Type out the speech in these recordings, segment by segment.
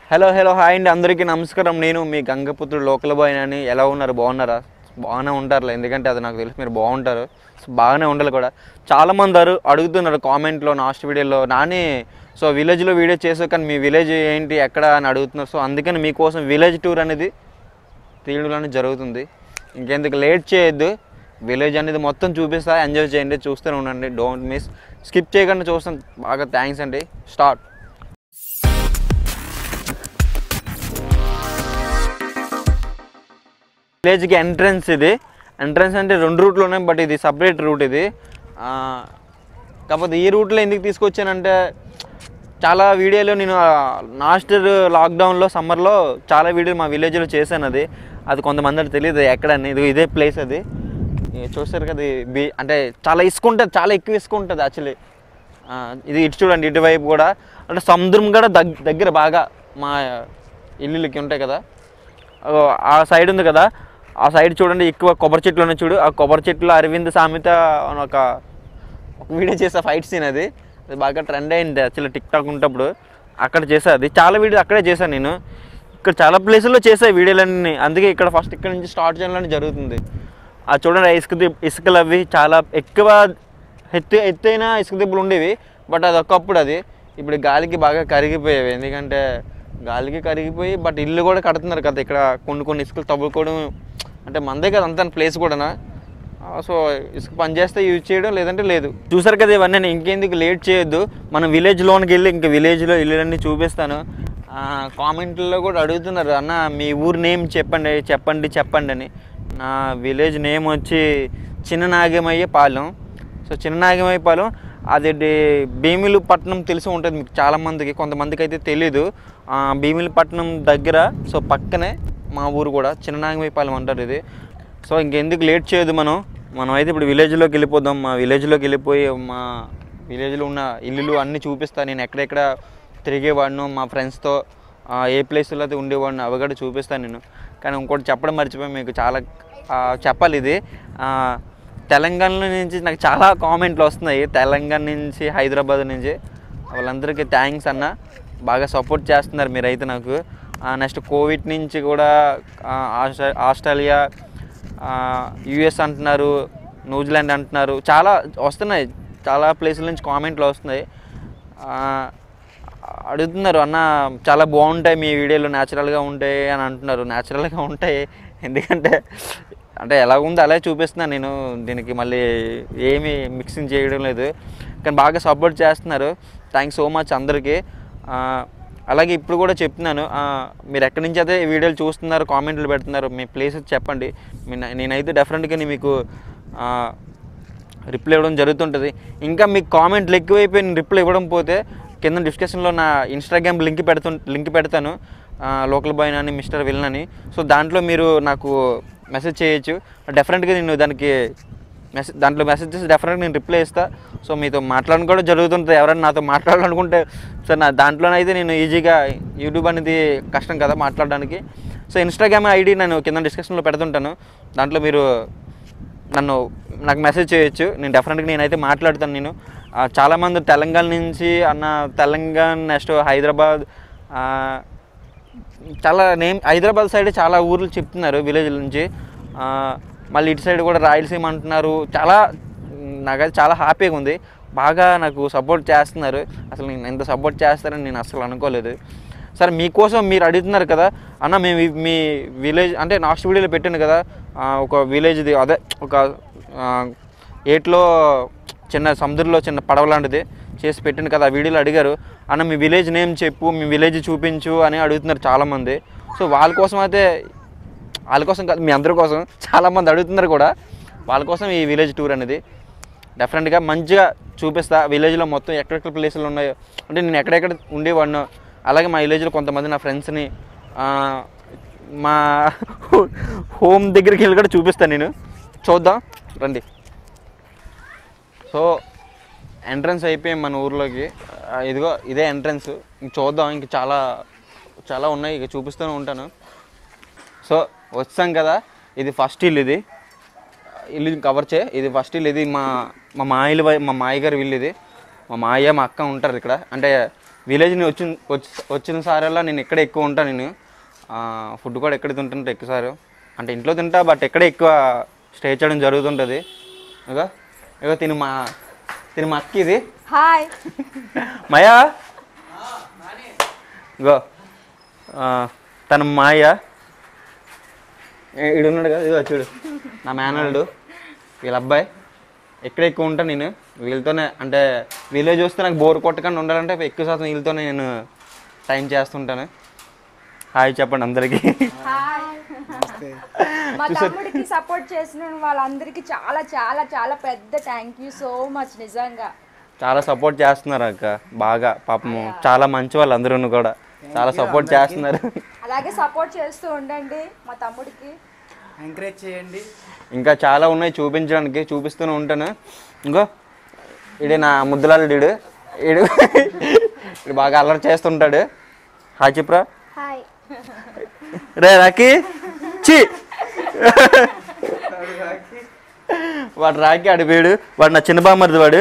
Hello hello hi అండి అందరికీ నమస్కారం నేను మీ గంగపుత్రుడు లోకల్ బాయ్ అని ఎలా ఉన్నారు బాగున్నారా బాగానే ఉంటారులే ఎందుకంటే అది నాకు తెలుసు మీరు బాగుంటారు సో బాగానే ఉండాలి కూడా చాలామంది అరు అడుగుతున్నారు కామెంట్లో లాస్ట్ వీడియోలో నాని సో విలేజ్లో వీడియో చేసావు కానీ మీ విలేజ్ ఏంటి ఎక్కడ అని అడుగుతున్నారు సో అందుకని మీకోసం విలేజ్ టూర్ అనేది తీయడం అనేది జరుగుతుంది ఇంకెందుకు లేట్ చేయొద్దు విలేజ్ అనేది మొత్తం చూపిస్తా ఎంజాయ్ చేయండి చూస్తూనే ఉండండి డోంట్ మిస్ స్కిప్ చేయకుండా చూస్తాం బాగా థ్యాంక్స్ అండి స్టార్ట్ విలేజ్కి ఎంట్రన్స్ ఇది ఎంట్రన్స్ అంటే రెండు రూట్లు ఉన్నాయి బట్ ఇది సపరేట్ రూట్ ఇది ఆ, కాకపోతే ఈ రూట్లో ఎందుకు తీసుకొచ్చానంటే చాలా వీడియోలు నేను లాస్ట్ లాక్డౌన్లో సమ్మర్లో చాలా వీడియోలు మా విలేజ్లో చేశాను అది అది కొంతమంది తెలియదు ఎక్కడని ఇది ఇదే ప్లేస్ అది ఇది చూస్తారు కదా ఇది బీ అంటే చాలా ఇసుక ఉంటుంది చాలా ఎక్కువ ఇసుక ఉంటుంది యాక్చువల్లీ ఇది ఇటు చూడండి ఇటువైపు కూడా అంటే సముద్రం కూడా దగ్ దగ్గర బాగా మా ఇల్లులకి ఉంటాయి కదా అగో ఆ సైడ్ ఉంది కదా ఆ సైడ్ చూడండి ఎక్కువ కొబ్బరి చెట్లు ఉన్నాయి చూడు ఆ కొబ్బరి చెట్లు అరవింద్ సామెత అని ఒక ఒక వీడియో చేసా ఫైట్ సీన్ అది అది బాగా ట్రెండ్ అయింది యాక్చువల్లీ టిక్ టాక్ ఉంటప్పుడు అక్కడ చేసా అది చాలా వీడియో అక్కడే చేశాను నేను ఇక్కడ చాలా ప్లేసుల్లో చేసా వీడియోలన్నీ అందుకే ఇక్కడ ఫస్ట్ ఇక్కడ నుంచి స్టార్ట్ చేయాలని జరుగుతుంది ఆ చూడండి ఆ ఇసుక దిబ్ ఇసుకలు అవి చాలా ఎక్కువ ఎత్తు ఎత్తైన ఇసుక దిబ్బలు ఉండేవి బట్ అది ఒకప్పుడు అది ఇప్పుడు గాలికి బాగా కరిగిపోయేవి ఎందుకంటే గాలికి కరిగిపోయి బట్ ఇల్లు కూడా కడుతున్నారు కదా ఇక్కడ కొన్ని కొన్ని ఇసుకలు తవ్వుకోవడం అంటే మందే కదా అంత ప్లేస్ కూడా సో ఇసుక పని చేస్తే యూజ్ చేయడం లేదంటే లేదు చూసారు కదా ఇవన్నీ నేను ఇంకెందుకు లేట్ చేయొద్దు మనం విలేజ్ లోన్కి వెళ్ళి ఇంకా విలేజ్లో ఇల్లులన్నీ చూపిస్తాను కామెంట్లో కూడా అడుగుతున్నారు అన్న మీ ఊరు నేమ్ చెప్పండి చెప్పండి చెప్పండి అని నా విలేజ్ నేమ్ వచ్చి చిన్న నాగమయ్య పాలెం సో చిన్న నాగమయ్య పాలెం అది డి- భీమిలిపట్నం తెలిసి ఉంటుంది మీకు చాలామందికి కొంతమందికి అయితే తెలీదు ఆ, భీమిలిపట్నం దగ్గర సో పక్కనే మా ఊరు కూడా చిన్న నాగమయ్య పాలెం అంటారు ఇది సో ఇంకెందుకు లేట్ చేయదు మనం మనం అయితే ఇప్పుడు విలేజ్లోకి వెళ్ళిపోదాం మా విలేజ్లోకి వెళ్ళిపోయి మా విలేజ్లో ఉన్న ఇల్లులు అన్నీ చూపిస్తాను నేను ఎక్కడెక్కడ తిరిగేవాడిను మా ఫ్రెండ్స్తో ఏ ప్లేస్లో అయితే ఉండేవాడిని అవి కూడా చూపిస్తాను నేను కానీ ఇంకోటి చెప్పడం మర్చిపోయి మీకు చాలా ఆ, చెప్పాలి ఇది ఆ, తెలంగాణ నుంచి నాకు చాలా కామెంట్లు వస్తున్నాయి తెలంగాణ నుంచి హైదరాబాద్ నుంచి వాళ్ళందరికీ థ్యాంక్స్ అన్న బాగా సపోర్ట్ చేస్తున్నారు మీరైతే నాకు నెక్స్ట్ కోవిడ్ నుంచి కూడా ఆ, ఆస్ట్రే- ఆస్ట్రేలియా యుఎస్ అంటున్నారు న్యూజిలాండ్ అంటున్నారు చాలా వస్తున్నాయి చాలా ప్లేసుల నుంచి కామెంట్లు వస్తున్నాయి ఆ, అడుగుతున్నారు అన్న చాలా బాగుంటాయి మీ వీడియోలు న్యాచురల్గా ఉంటాయి అని అంటున్నారు న్యాచురల్గా ఉంటాయి ఎందుకంటే అంటే ఎలా ఉందో అలాగే చూపిస్తున్నాను నేను దీనికి మళ్ళీ ఏమీ మిక్సింగ్ చేయడం లేదు కానీ బాగా సపోర్ట్ చేస్తున్నారు థ్యాంక్స్ సో మచ్ అందరికీ ఆ, అలాగే ఇప్పుడు కూడా చెప్తున్నాను ఆ, మీరు ఎక్కడి నుంచి అయితే ఈ వీడియోలు చూస్తున్నారు కామెంట్లు పెడుతున్నారు మీ ప్లేసెస్ చెప్పండి మీ- నేనైతే డెఫినెట్గా మీకు ఆ, రిప్లై ఇవ్వడం జరుగుతుంటుంది ఇంకా మీకు కామెంట్లు ఎక్కువైపోయి నేను రిప్లై ఇవ్వడం పోతే కింద డిస్కషన్లో నా ఇన్స్టాగ్రామ్ లింక్ పెడుతు లింక్ పెడతాను లోకల్ బాయ్ అని మిస్టర్ విలన్ అని సో దాంట్లో మీరు నాకు మెసేజ్ చేయొచ్చు డెఫినెట్గా నేను దానికి మెసేజ్ దాంట్లో మెసేజ్ చేసి డెఫినెట్గా నేను రిప్లై ఇస్తా సో మీతో మాట్లాడడం కూడా జరుగుతుంటుంది ఎవరైనా నాతో మాట్లాడాలనుకుంటే సార్ నా దాంట్లోనైతే నేను ఈజీగా యూట్యూబ్ అనేది కష్టం కదా మాట్లాడడానికి సో ఇన్స్టాగ్రామ్ ఐడి నేను కింద డిస్కషన్లో పెడుతుంటాను దాంట్లో మీరు నన్ను నాకు మెసేజ్ చేయొచ్చు నేను డెఫినెట్గా నేనైతే మాట్లాడతాను నేను ఆ, చాలామంది తెలంగాణ నుంచి అన్న తెలంగాణ నెక్స్ట్ హైదరాబాద్ ఆ, చాలా నేమ్ హైదరాబాద్ సైడ్ చాలా ఊర్లు చెప్తున్నారు విలేజ్ నుంచి ఆ, మళ్ళీ ఇటు సైడ్ కూడా రాయలసీమ అంటున్నారు చాలా నాకైతే చాలా హ్యాపీగా ఉంది బాగా నాకు సపోర్ట్ చేస్తున్నారు అసలు నేను ఎంత సపోర్ట్ చేస్తారని నేను అసలు అనుకోలేదు సరే మీకోసం మీరు అడుగుతున్నారు కదా అన్న మేము ఈ- మీ విలేజ్ అంటే లాస్ట్ వీడియోలో పెట్టాను కదా ఆ, ఒక విలేజ్ది అదే ఒక ఆ, ఏట్లో చిన్న సముద్రంలో చిన్న పడవ లాంటిది చేసి పెట్టాను కదా ఆ వీడియోలో అడిగారు అన్న మీ విలేజ్ నేమ్ చెప్పు మీ విలేజ్ చూపించు అని అడుగుతున్నారు చాలామంది సో వాళ్ళ కోసం అయితే వాళ్ళ కోసం కాదు మీ అందరి కోసం చాలామంది అడుగుతున్నారు కూడా వాళ్ళ కోసం ఈ విలేజ్ టూర్ అనేది డెఫినెట్గా మంచిగా చూపిస్తా విలేజ్లో మొత్తం ఎక్కడెక్కడ ప్లేసులు ఉన్నాయో అంటే నేను ఎక్కడెక్కడ ఉండేవాడినో అలాగే మా విలేజ్లో కొంతమంది నా ఫ్రెండ్స్ని మా హోమ్ దగ్గరికి వెళ్ళి కూడా చూపిస్తాను నేను చూద్దాం రండి సో ఎంట్రన్స్ అయిపోయి మన ఊర్లోకి ఆ, ఇదిగో ఇదే ఎంట్రన్స్ ఇంక చూద్దాం ఇంక చాలా చాలా ఉన్నాయి ఇక చూపిస్తూనే ఉంటాను సో వచ్చాం కదా ఇది ఫస్ట్ ఇల్లు ఇది ఇల్లు కవర్ చే ఇది ఫస్ట్ ఇల్లు ఇది మా మా మాయలు వై- మా మాయ గారి ఇల్లు ఇది మా మాయ మా అక్క ఉంటారు ఇక్కడ అంటే విలేజ్ వచ్చి వచ్చి వచ్చిన సారల్లా నేను ఎక్కడ ఎక్కువ ఉంటాను నేను ఫుడ్ కూడా ఎక్కడ తింటుంటా ఎక్కువ సారు అంటే ఇంట్లో తింటా బట్ ఎక్కడ ఎక్కువ స్టే చేయడం జరుగుతుంటుంది ఇక ఇక తిని మా తిని మా అక్క ఇది హాయ్ మాయా గో తన మాయ ఈడు ఉన్నాడు కదా ఇదో చూడు నా మేనల్డు వీళ్ళ అబ్బాయి ఎక్కడ ఎక్కువ ఉంటాను నేను వీళ్ళతోనే అంటే విలేజ్ వస్తే నాకు బోర్ కొట్టకుండా ఉండాలంటే ఎక్కువ శాతం వీళ్ళతోనే నేను టైం చేస్తుంటాను హాయ్ చెప్పండి అందరికీ హాయ్ మా తమ్ముడికి సపోర్ట్ చేసిన వాళ్ళందరికీ చాలా చాలా చాలా పెద్ద థ్యాంక్ యూ సో మచ్ నిజంగా చాలా సపోర్ట్ చేస్తున్నారు అక్క బాగా పాపము చాలా మంచి వాళ్ళు అందరూ కూడా చాలా సపోర్ట్ చేస్తున్నారు అలాగే సపోర్ట్ చేస్తూ ఉండండి మా తమ్ముడికి ఎంకరేజ్ చేయండి ఇంకా చాలా ఉన్నాయి చూపించడానికి చూపిస్తూనే ఉంటాను ఇంకో ఇడే నా ముద్దులాలుడు ఈడు ఈడు ఈడు బాగా అల్లరి చేస్తుంటాడు హాయ్ చెప్పురా హాయ్ రే రాకి చి వాడు రాకి అడిపోయాడు వాడు నా చిన్న బామ్మరిది వాడు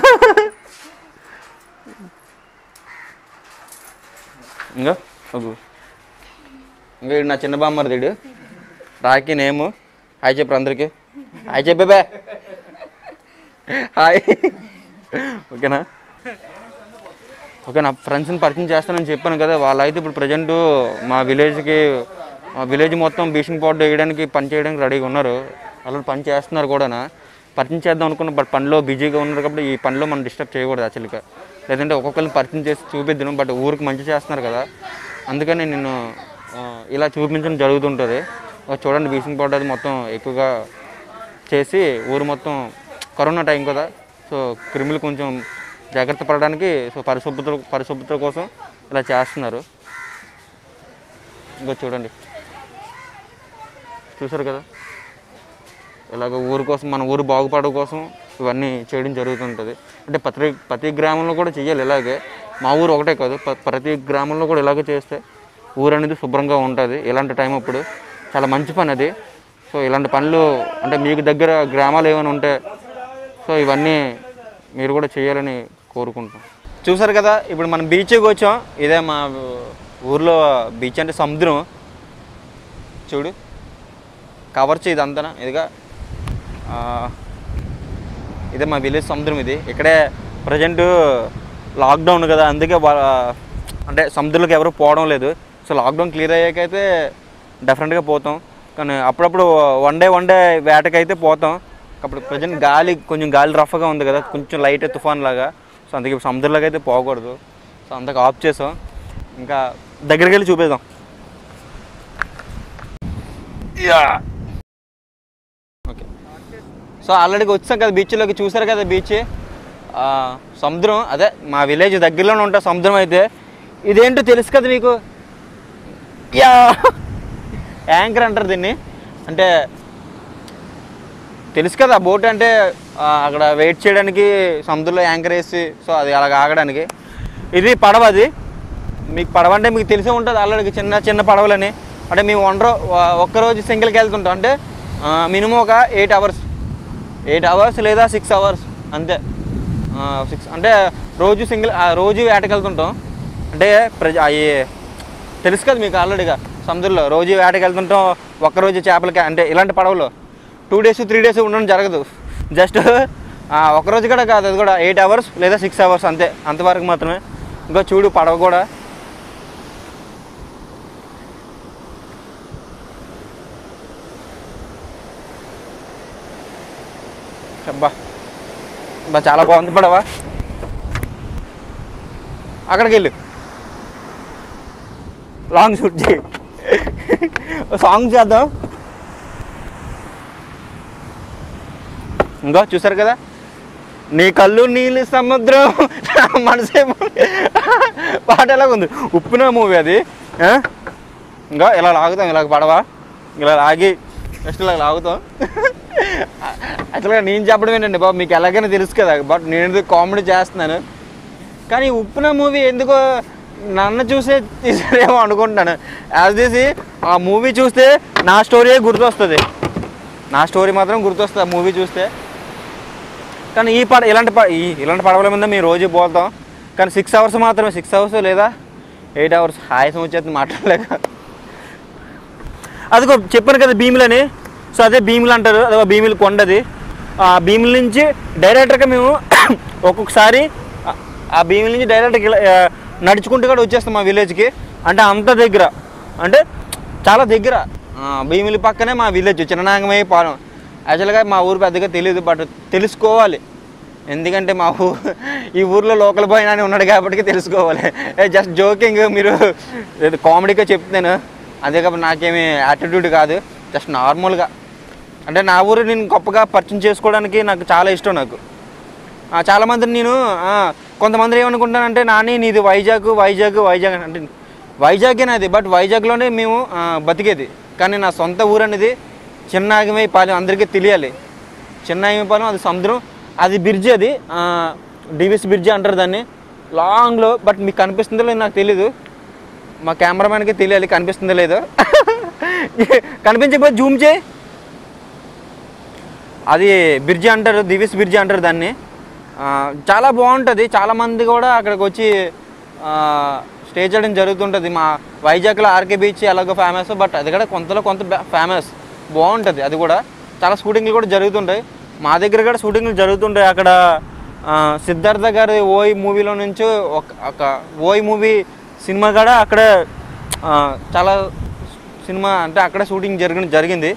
ఇంకో ఒక ఇంకా ఈడు నా చిన్న బామ్మరిది రాకి నేము హాయ్ చెప్పరు అందరికి హాయ్ చెప్పే హాయ్ ఓకేనా ఓకే నా ఫ్రెండ్స్ని పరిచయం చేస్తానని చెప్పాను కదా వాళ్ళైతే ఇప్పుడు ప్రజెంట్ మా విలేజ్కి మా విలేజ్ మొత్తం భీషణ పౌడర్ వేయడానికి పని చేయడానికి రెడీగా ఉన్నారు వాళ్ళు పని చేస్తున్నారు కూడా పరిచయం చేద్దాం అనుకున్న బట్ పనిలో బిజీగా ఉన్నారు కాబట్టి ఈ పనిలో మనం డిస్టర్బ్ చేయకూడదు యాక్చువల్గా లేదంటే ఒక్కొక్కరిని పరిచయం చేసి చూపిద్దాం బట్ ఊరికి మంచి చేస్తున్నారు కదా అందుకని నేను ఆ, ఇలా చూపించడం జరుగుతుంటుంది ఒక చూడండి భీషణ పౌడర్ అది మొత్తం ఎక్కువగా చేసి ఊరు మొత్తం కరోనా టైం కదా సో క్రిములు కొంచెం జాగ్రత్త పడడానికి సో పరిశుభ్రత పరిశుభ్రత కోసం ఇలా చేస్తున్నారు ఇంకో చూడండి చూసారు కదా ఇలాగ ఊరు కోసం మన ఊరు బాగుపడడం కోసం ఇవన్నీ చేయడం జరుగుతుంటుంది అంటే ప్రతి ప్రతి గ్రామంలో కూడా చేయాలి ఇలాగే మా ఊరు ఒకటే కాదు ప్ర- ప్రతి గ్రామంలో కూడా ఇలాగే చేస్తే ఊరు అనేది శుభ్రంగా ఉంటుంది ఇలాంటి టైం అప్పుడు చాలా మంచి పని అది సో ఇలాంటి పనులు అంటే మీకు దగ్గర గ్రామాలు ఏమైనా ఉంటే సో ఇవన్నీ మీరు కూడా చేయాలని కోరుకుంటాం చూసారు కదా ఇప్పుడు మనం బీచ్కి వచ్చాం ఇదే మా ఊర్లో బీచ్ అంటే సముద్రం చూడు కవర్ చేయి ఇదంతా ఇదిగా ఆ, ఇదే మా విలేజ్ సముద్రం ఇది ఇక్కడే ప్రజెంట్ లాక్డౌన్ కదా అందుకే వా- అంటే సముద్రంలోకి ఎవరు పోవడం లేదు సో లాక్డౌన్ క్లియర్ అయ్యాకైతే డెఫినెట్గా పోతాం కానీ అప్పుడప్పుడు వన్ డే వన్ డే వేటకైతే పోతాం అప్పుడు ప్రజెంట్ గాలి కొంచెం గాలి రఫ్గా ఉంది కదా కొంచెం లైట్ తుఫాన్ లాగా సో అందుకే ఇప్పుడు సముద్రంలోకి అయితే పోకూడదు సో అందుకే ఆఫ్ చేసాం ఇంకా దగ్గరికి వెళ్ళి చూపిద్దాం ఓకే సో ఆల్రెడీ వచ్చాం కదా బీచ్లోకి చూసారు కదా బీచ్ ఆ, సముద్రం అదే మా విలేజ్ దగ్గరలోనే ఉంటా సముద్రం అయితే ఇదేంటో తెలుసు కదా మీకు యా యాంకర్ అంటారు దీన్ని అంటే తెలుసు కదా బోట్ అంటే ఆ, అక్కడ వెయిట్ చేయడానికి సముద్రంలో యాంకర్ వేసి సో అది అలాగ ఆగడానికి ఇది పడవ అది మీకు పడవ అంటే మీకు తెలిసే ఉంటుంది ఆల్రెడీ చిన్న చిన్న పడవలని అంటే మేము వన్ రో ఒక్కరోజు సింగిల్కి వెళ్తుంటాం అంటే మినిమం ఒక ఎయిట్ అవర్స్ ఎయిట్ అవర్స్ లేదా సిక్స్ అవర్స్ అంతే సిక్స్ అంటే రోజు సింగిల్ రోజు వేటకెళ్తుంటాం అంటే ప్రజ అవి తెలుసు కదా మీకు ఆల్రెడీగా సముద్రంలో రోజు వేటకి వెళ్తుంటాం ఒక్కరోజు చేపలకి అంటే ఇలాంటి పడవలు టూ డేస్ త్రీ డేస్ ఉండడం జరగదు జస్ట్ ఒకరోజు కూడా కాదు అది కూడా ఎయిట్ అవర్స్ లేదా సిక్స్ అవర్స్ అంతే అంతవరకు మాత్రమే ఇంకా చూడు పడవ కూడా అబ్బా బా చాలా బాగుంది పడవా అక్కడికి వెళ్ళు లాంగ్ షూట్ చేయి సాంగ్ చేద్దాం ఇంకా చూసారు కదా నీ కళ్ళు నీళ్ళు సముద్రం నా మనసేమో పాట ఎలాగ ఉంది ఉప్పిన మూవీ అది ఆ? ఇంకా ఇలా లాగుతాం ఇలా పడవా ఇలా లాగి జస్ట్ ఇలా లాగుతాం యాక్చువల్గా నేను చెప్పడం ఏంటండి బాబు మీకు ఎలాగైనా తెలుసు కదా బట్ నేను కామెడీ చేస్తున్నాను కానీ ఉప్పిన మూవీ ఎందుకో నన్ను చూసే తీసారేమో అనుకుంటున్నాను యాజ్ తీసి ఆ మూవీ చూస్తే నా స్టోరీయే గుర్తొస్తుంది నా స్టోరీ మాత్రం గుర్తొస్తుంది ఆ మూవీ చూస్తే కానీ ఈ పడ ఇలాంటి ప ఈ ఇలాంటి పడవల మీద మేము రోజు పోతాం కానీ సిక్స్ అవర్స్ మాత్రమే సిక్స్ అవర్స్ లేదా ఎయిట్ అవర్స్ హాయసం వచ్చేది మాట్లాడలేక అదిగో చెప్పాను కదా భీములని సో అదే భీములు అంటారు అదే భీములు కొండది ఆ భీముల నుంచి డైరెక్ట్గా మేము ఒక్కొక్కసారి ఆ- ఆ భీముల నుంచి డైరెక్ట్గా ఇలా, ఆ, నడుచుకుంటూ కూడా వచ్చేస్తాం మా విలేజ్కి అంటే అంత దగ్గర అంటే చాలా దగ్గర ఆ, భీముల పక్కనే మా విలేజ్ చిన్ననాగమయ్య పాలెం యాక్చువల్గా మా ఊరు పెద్దగా తెలియదు బట్ తెలుసుకోవాలి ఎందుకంటే మా ఊ ఈ ఊర్లో లోకల్ బాయ్ అని ఉన్నాడు కాబట్టి తెలుసుకోవాలి జస్ట్ జోకింగ్ మీరు ఏదో కామెడీగా చెప్తాను అదే కాబట్టి నాకేమి యాటిట్యూడ్ కాదు జస్ట్ నార్మల్గా అంటే నా ఊరు నేను గొప్పగా పరిచయం చేసుకోవడానికి నాకు చాలా ఇష్టం నాకు ఆ, చాలామంది నేను ఆ, కొంతమంది ఏమనుకుంటానంటే నాని నీది వైజాగ్ వైజాగ్ వైజాగ్ అంటే వైజాగే నాది బట్ వైజాగ్లోనే మేము ఆ, బతికేది కానీ నా సొంత ఊరు అనేది చిన్నాగిమై పాలెం అందరికీ తెలియాలి చిన్నాగిమైపాలెం అది సముద్రం అది బ్రిడ్జ్ అది డివిస్ బ్రిడ్జ్ అంటారు దాన్ని లాంగ్లో బట్ మీకు కనిపిస్తుందో లేదో నాకు తెలీదు మా కెమెరామ్యాన్కి తెలియాలి కనిపిస్తుందో లేదో కనిపించకపోతే జూమ్ చేయి అది బ్రిడ్జి అంటారు దివిస్ బ్రిడ్జి అంటారు దాన్ని ఆ, చాలా బాగుంటుంది చాలామంది కూడా అక్కడికి వచ్చి ఆ, స్టే చేయడం జరుగుతుంటుంది మా వైజాగ్లో ఆర్కే బీచ్ ఎలాగో ఫేమస్ బట్ అది కూడా కొంతలో కొంత ఫేమస్ బాగుంటుంది అది కూడా చాలా షూటింగ్లు కూడా జరుగుతుంటాయి మా దగ్గర కూడా షూటింగ్లు జరుగుతుంటాయి అక్కడ ఆ, సిద్ధార్థ గారి ఓయ్ మూవీలో నుంచి ఒక ఒక ఓయ్ మూవీ సినిమా కూడా అక్కడే ఆ, చాలా సినిమా అంటే అక్కడే షూటింగ్ జరిగిన జరిగింది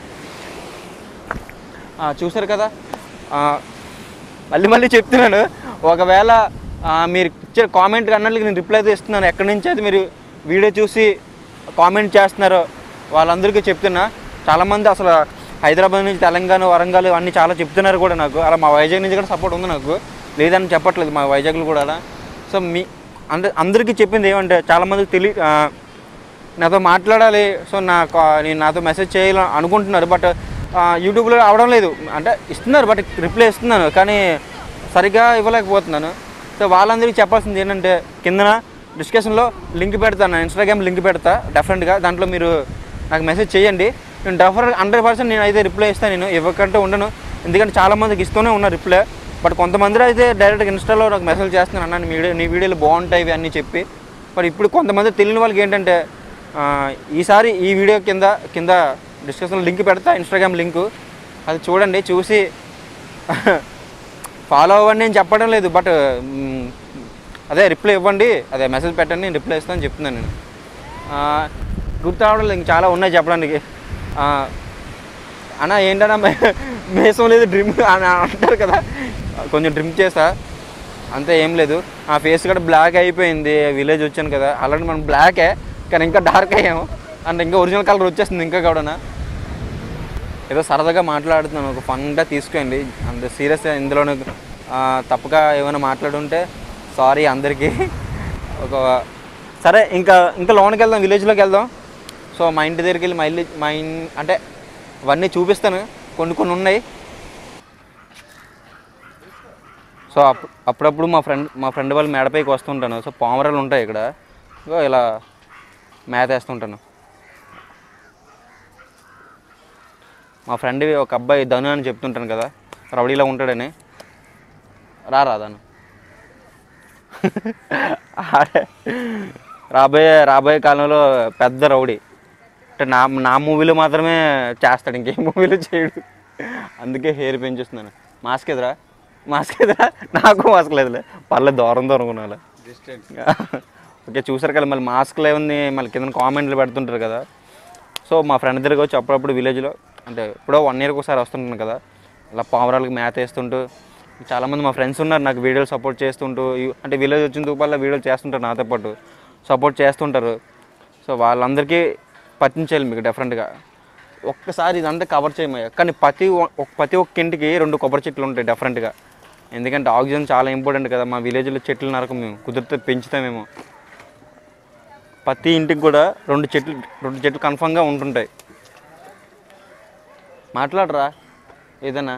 ఆ, చూశారు కదా ఆ, మళ్ళీ మళ్ళీ చెప్తున్నాను ఒకవేళ ఆ, మీరు ఇచ్చే కామెంట్ అన్నట్లకి నేను రిప్లై అయితే ఇస్తున్నాను ఎక్కడి నుంచి అయితే మీరు వీడియో చూసి కామెంట్ చేస్తున్నారో వాళ్ళందరికీ చెప్తున్నా చాలామంది అసలు హైదరాబాద్ నుంచి తెలంగాణ వరంగల్ అన్నీ చాలా చెప్తున్నారు కూడా నాకు అలా మా వైజాగ్ నుంచి కూడా సపోర్ట్ ఉంది నాకు లేదని చెప్పట్లేదు మా వైజాగ్లో కూడా అలా సో మీ అంద అందరికీ చెప్పింది ఏమంటే చాలామందికి తెలియ ఆ, నాతో మాట్లాడాలి సో నా కా- నేను నాతో మెసేజ్ చేయాలి అనుకుంటున్నారు బట్ యూట్యూబ్లో అవడం లేదు అంటే ఇస్తున్నారు బట్ రిప్లై ఇస్తున్నాను కానీ సరిగ్గా ఇవ్వలేకపోతున్నాను సో వాళ్ళందరికీ చెప్పాల్సింది ఏంటంటే కిందన డిస్కషన్లో లింక్ పెడతాను ఇన్స్టాగ్రామ్ లింక్ పెడతా డెఫినెట్గా దాంట్లో మీరు నాకు మెసేజ్ చేయండి నేను డెఫినెట్ హండ్రెడ్ పర్సెంట్ నేను అయితే రిప్లై ఇస్తాను నేను ఇవ్వకంటే ఉండను ఎందుకంటే చాలామందికి ఇస్తూనే ఉన్నా రిప్లై బట్ కొంతమంది అయితే డైరెక్ట్గా ఇన్స్టాలో నాకు మెసేజ్ చేస్తున్నాను అన్న నీ వీడియో నీ వీడియోలు బాగుంటాయి ఇవి అన్నీ చెప్పి బట్ ఇప్పుడు కొంతమంది తెలియని వాళ్ళకి ఏంటంటే ఆ, ఈసారి ఈ వీడియో కింద కింద డిస్కషన్ లింక్ పెడతా ఇన్స్టాగ్రామ్ లింకు అది చూడండి చూసి ఫాలో అవ్వండి అని చెప్పడం లేదు బట్ మ్, అదే రిప్లై ఇవ్వండి అదే మెసేజ్ పెట్టండి నేను రిప్లై ఇస్తాను చెప్తున్నాను నేను ఆ, గుర్తు రావడం లేదు ఇంకా చాలా ఉన్నాయి చెప్పడానికి ఆ, అన్న ఏంటన్నా మే- మేసం లేదు డ్రిమ్ అని అంటారు కదా కొంచెం డ్రిమ్ చేసా అంతే ఏం లేదు ఆ ఫేస్ కూడా బ్లాక్ అయిపోయింది విలేజ్ వచ్చాను కదా అలాంటి మనం బ్లాకే కానీ ఇంకా డార్క్ అయ్యాము అంటే ఇంకా ఒరిజినల్ కలర్ వచ్చేస్తుంది ఇంకా కూడా ఏదో సరదాగా మాట్లాడుతున్నాను ఒక ఫన్గా తీసుకోండి అంత సీరియస్ ఇందులో తప్పుగా ఏమైనా మాట్లాడుంటే సారీ అందరికీ ఒక సరే ఇంకా ఇంకా లోనికి వెళ్దాం విలేజ్లోకి వెళ్దాం సో మా ఇంటి దగ్గరికి వెళ్ళి మా ఇల్లు మా ఇన్ అంటే అవన్నీ చూపిస్తాను కొన్ని కొన్ని ఉన్నాయి సో అప్ అప్పుడప్పుడు మా ఫ్రెండ్ మా ఫ్రెండ్ వాళ్ళు మేడపైకి వస్తుంటాను సో పామరాలు ఉంటాయి ఇక్కడ ఇగో ఇలా మేత వేస్తుంటాను మా ఫ్రెండ్ ఒక అబ్బాయి ధను అని చెప్తుంటాను కదా రౌడీలా ఉంటాడని రా రాదాను ఆడే రాబోయే రాబోయే కాలంలో పెద్ద రౌడీ అంటే నా నా మూవీలో మాత్రమే చేస్తాడు ఇంకే మూవీలో చేయడు అందుకే హెయిర్ పెంచుస్తున్నాను మాస్క్ ఎదురా మాస్క్ ఎదురా నాకు మాస్క్ లేదులే పర్లేదు దూరం దూరం కొనాలి ఓకే చూసారు కదా మళ్ళీ మాస్క్ లేవుంది మళ్ళీ కింద కామెంట్లు పెడుతుంటారు కదా సో మా ఫ్రెండ్ దగ్గరికి వచ్చి అప్పుడప్పుడు విలేజ్లో అంటే ఎప్పుడో వన్ ఇయర్కి ఒకసారి వస్తుంటాను కదా అలా పావురాలకు మేత వేస్తుంటూ చాలామంది మా ఫ్రెండ్స్ ఉన్నారు నాకు వీడియోలు సపోర్ట్ చేస్తుంటూ ఈ- అంటే విలేజ్ వచ్చిన తూపాల్లో వీడియోలు చేస్తుంటారు నాతో పాటు సపోర్ట్ చేస్తుంటారు సో వాళ్ళందరికీ పట్టించాలి మీకు డెఫరెంట్గా ఒక్కసారి ఇదంతా కవర్ చేయమయ్యా కానీ ప్రతి ఒ- ఒక్- ప్రతి ఒక్క ఇంటికి రెండు కొబ్బరి చెట్లు ఉంటాయి డెఫరెంట్గా ఎందుకంటే ఆక్సిజన్ చాలా ఇంపార్టెంట్ కదా మా విలేజ్లో చెట్లు నరకం మేము కుదిరితే పెంచుతామేమో ప్రతి ఇంటికి కూడా రెండు చెట్లు రెండు చెట్లు కన్ఫామ్గా ఉంటుంటాయి మాట్లాడరా ఏదన్నా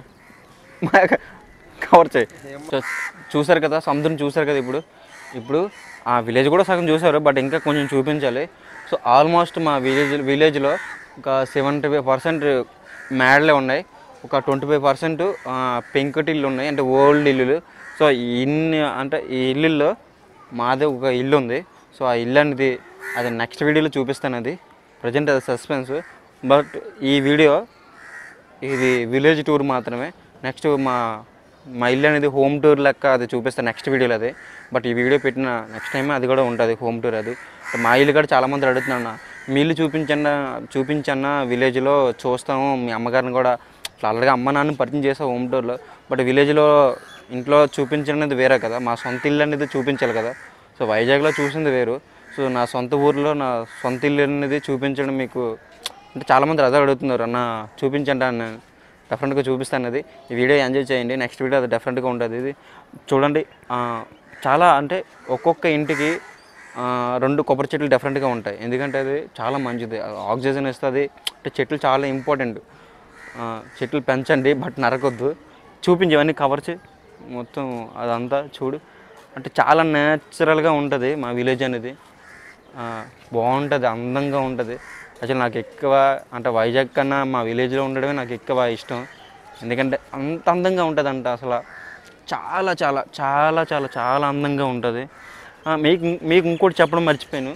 కవర్ చేయి చూ- చూసారు కదా సముద్రం చూసారు కదా ఇప్పుడు ఇప్పుడు ఆ విలేజ్ కూడా సగం చూసారు బట్ ఇంకా కొంచెం చూపించాలి సో ఆల్మోస్ట్ మా విలేజ్ విలేజ్లో ఒక సెవెంటీ ఫైవ్ పర్సెంట్ మేడలే ఉన్నాయి ఒక ట్వంటీ ఫైవ్ పర్సెంట్ పెంకుటిల్లు ఉన్నాయి అంటే ఓల్డ్ ఇల్లులు సో ఇన్ని అంటే ఈ ఇల్లుల్లో మాదే ఒక ఇల్లు ఉంది సో ఆ ఇల్లు అనేది అది నెక్స్ట్ వీడియోలో చూపిస్తాను అది ప్రజెంట్ అది సస్పెన్స్ బట్ ఈ వీడియో ఇది విలేజ్ టూర్ మాత్రమే నెక్స్ట్ మా మా ఇల్లు అనేది హోమ్ టూర్ లెక్క అది చూపిస్తాను నెక్స్ట్ వీడియోలో అది బట్ ఈ వీడియో పెట్టిన నెక్స్ట్ టైం అది కూడా ఉంటుంది హోమ్ టూర్ అది మా ఇల్లు కూడా చాలామంది అడుగుతున్నాను మీ ఇల్లు చూపించన్న చూపించన్న విలేజ్లో చూస్తాము మీ అమ్మగారిని కూడా ఇట్లా ఆల్రెడీ అమ్మ నాన్న పరిచయం చేసా హోమ్ టూర్లో బట్ విలేజ్లో ఇంట్లో చూపించడం అనేది వేరే కదా మా సొంత ఇల్లు అనేది చూపించాలి కదా సో వైజాగ్లో చూసింది వేరు సో నా సొంత ఊర్లో నా సొంత ఇల్లు అనేది చూపించడం మీకు అంటే చాలామంది అదే అడుగుతున్నారు అన్న చూపించండి అన్న డెఫినెట్గా చూపిస్తాను అది ఈ వీడియో ఎంజాయ్ చేయండి నెక్స్ట్ వీడియో అది డెఫినెట్గా ఉంటుంది ఇది చూడండి ఆ, చాలా అంటే ఒక్కొక్క ఇంటికి ఆ, రెండు కొబ్బరి చెట్లు డెఫినెట్గా ఉంటాయి ఎందుకంటే అది చాలా మంచిది ఆక్సిజన్ ఇస్తుంది అంటే చెట్లు చాలా ఇంపార్టెంట్ ఆ, చెట్లు పెంచండి బట్ నరకొద్దు చూపించి ఇవన్నీ కవర్ చేయి మొత్తం అదంతా చూడు అంటే చాలా న్యాచురల్గా ఉంటుంది మా విలేజ్ అనేది ఆ, బాగుంటుంది అందంగా ఉంటుంది అసలు నాకు ఎక్కువ అంటే వైజాగ్ కన్నా మా విలేజ్లో ఉండడమే నాకు ఎక్కువ ఇష్టం ఎందుకంటే అంత అందంగా ఉంటుంది అంట అసలు చాలా చాలా చాలా చాలా చాలా అందంగా ఉంటుంది ఆ, మీకు మీకు ఇంకోటి చెప్పడం మర్చిపోయాను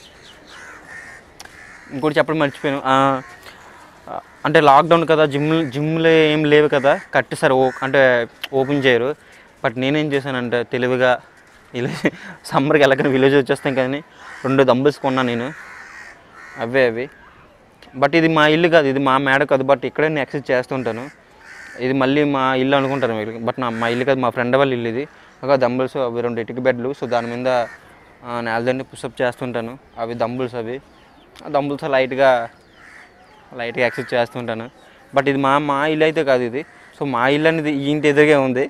ఇంకోటి చెప్పడం మర్చిపోయాను ఆ, ఆ, అంటే లాక్డౌన్ కదా జిమ్ జిమ్లో ఏం లేవు కదా కట్టేసారు ఓ అంటే ఓపెన్ చేయరు బట్ నేనేం చేశానంటే తెలివిగా విలేజ్ సమ్మర్కి వెళ్ళకని విలేజ్ వచ్చేస్తాం కానీ రెండు దంబుల్స్ కొన్నాను నేను అవే అవి బట్ ఇది మా ఇల్లు కాదు ఇది మా మేడ కాదు బట్ ఇక్కడే నేను ఎక్సర్సైజ్ చేస్తుంటాను ఇది మళ్ళీ మా ఇల్లు అనుకుంటాను మీరు బట్ నా మా ఇల్లు కాదు మా ఫ్రెండ్ వాళ్ళ ఇల్లు ఇది ఒక దంబుల్స్ అవి రెండు ఇటుక బెడ్లు సో దాని మీద నేలదండి పుషప్ చేస్తుంటాను అవి దంబుల్స్ అవి ఆ దంబుల్స్ లైట్గా లైట్గా ఎక్సర్సైజ్ చేస్తుంటాను బట్ ఇది మా మా ఇల్లు అయితే కాదు ఇది సో మా ఇల్లు అనేది ఈ ఇంటి ఎదురుగా ఉంది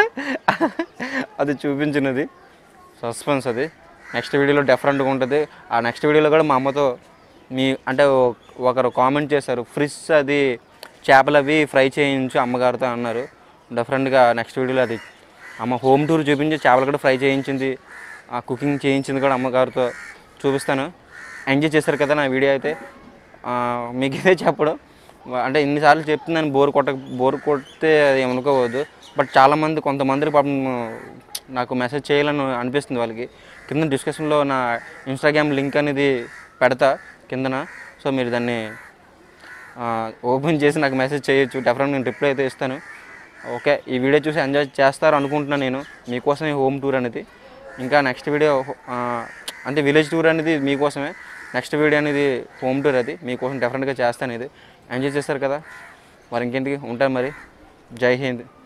అది చూపించినది సస్పెన్స్ అది నెక్స్ట్ వీడియోలో డిఫరెంట్గా ఉంటుంది ఆ నెక్స్ట్ వీడియోలో కూడా మా అమ్మతో మీ అంటే ఒ- ఒకరు కామెంట్ చేశారు ఫ్రిష్ అది చేపలు అవి ఫ్రై చేయించు అమ్మగారితో అన్నారు డిఫరెంట్గా నెక్స్ట్ వీడియోలో అది అమ్మ హోమ్ టూర్ చూపించి చేపలు కూడా ఫ్రై చేయించింది ఆ కుకింగ్ చేయించింది కూడా అమ్మగారితో చూపిస్తాను ఎంజాయ్ చేశారు కదా నా వీడియో అయితే ఆ, మీకు ఇదే చెప్పడం వా- అంటే ఇన్నిసార్లు చెప్తున్నాను బోర్ కొట్ట బోర్ కొడితే అది ఏమనుకోవద్దు బట్ చాలామంది కొంతమంది పాపం నాకు మెసేజ్ చేయాలని అనిపిస్తుంది వాళ్ళకి కింద డిస్కషన్లో నా ఇన్స్టాగ్రామ్ లింక్ అనేది పెడతా కిందన సో మీరు దాన్ని ఆ, ఓపెన్ చేసి నాకు మెసేజ్ చేయొచ్చు డెఫినెట్ నేను రిప్లై అయితే ఇస్తాను ఓకే ఈ వీడియో చూసి ఎంజాయ్ చేస్తారు అనుకుంటున్నాను నేను మీకోసమే హోమ్ టూర్ అనేది ఇంకా నెక్స్ట్ వీడియో ఆ, అంటే విలేజ్ టూర్ అనేది మీకోసమే నెక్స్ట్ వీడియో అనేది హోమ్ టూర్ అది మీకోసం డెఫినెట్గా చేస్తాను ఇది ఎంజాయ్ చేస్తారు కదా మరి ఇంకేంటికి ఉంటాను మరి జై హింద్